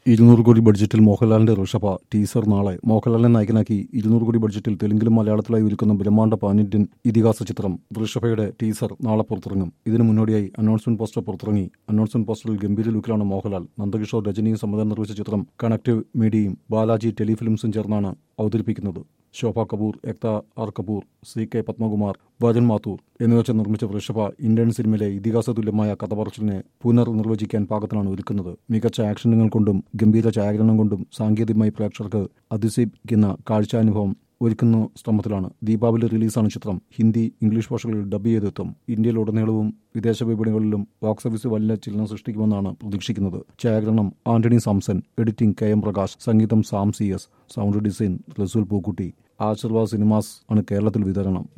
ഇരുന്നൂറ് കോടി ബഡ്ജറ്റിൽ മോഹൻലാലിന്റെ ഋഷഭ ടീസർ നാളെ മോഹൻലാലിനെ നായകനാക്കി ഇരുന്നൂറ് കോടി ബഡ്ജറ്റിൽ തെലുങ്കിലും മലയാളത്തിലായി ഒരുക്കുന്ന ബ്രഹ്മാണ്ഡ പാനിന്ത്യൻ ഇതിഹാസ ചിത്രം ഋഷഭയുടെ ടീസർ നാളെ പുറത്തിറങ്ങും ഇതിനു മുന്നോടിയായി അനൗൺസ്മെന്റ് പോസ്റ്റർ പുറത്തിറങ്ങി അനൗൺസ്മെന്റ് പോസ്റ്ററിൽ ഗംഭീര ലുക്കിലാണ് മോഹൻലാൽ നന്ദകിഷോർ രജനിയും സംവിധാനം നിർവഹിച്ച ചിത്രം കണക്റ്റീവ് മീഡിയയും ബാലാജി ടെലിഫിലിംസും ചേർന്നാണ് അവതരിപ്പിക്കുന്നത് Shobha Kapoor Ekta R Kapoor C K Padmakumar Varun Mathur എന്നിവർ ചേർന്ന് നിർമ്മിച്ച വൃഷഭ ഇന്ത്യൻ സിനിമയിലെ ഇതിഹാസ തുല്യമായ കഥ പറച്ചിലിനെ പുനർനിർവചിക്കാൻ പാകത്തിനാണ് ഒരുക്കുന്നത് മികച്ച ആക്ഷനുകൾ കൊണ്ടും ഗംഭീര ഛായാഗ്രഹണം കൊണ്ടും സാങ്കേതികമായി പ്രേക്ഷകർക്ക് അതിശയിപ്പിക്കുന്ന കാഴ്ചാനുഭവം ഒരുക്കുന്ന ശ്രമത്തിലാണ് ദീപാവലി റിലീസാണ് ചിത്രം ഹിന്ദി ഇംഗ്ലീഷ് ഭാഷകളിൽ ഡബ് ചെയ്തെത്തും ഇന്ത്യയിലുടനീളവും വിദേശ വിപണികളിലും ബോക്സ് ഓഫീസ് വലിയ ചലനം സൃഷ്ടിക്കുമെന്നാണ് പ്രതീക്ഷിക്കുന്നത് ഛായാഗ്രഹണം Antony Samson editing K M Prakash സംഗീതം Sam C S sound design Resul Pookutty Aashirvad cinemas ആണ് കേരളത്തിൽ വിതരണം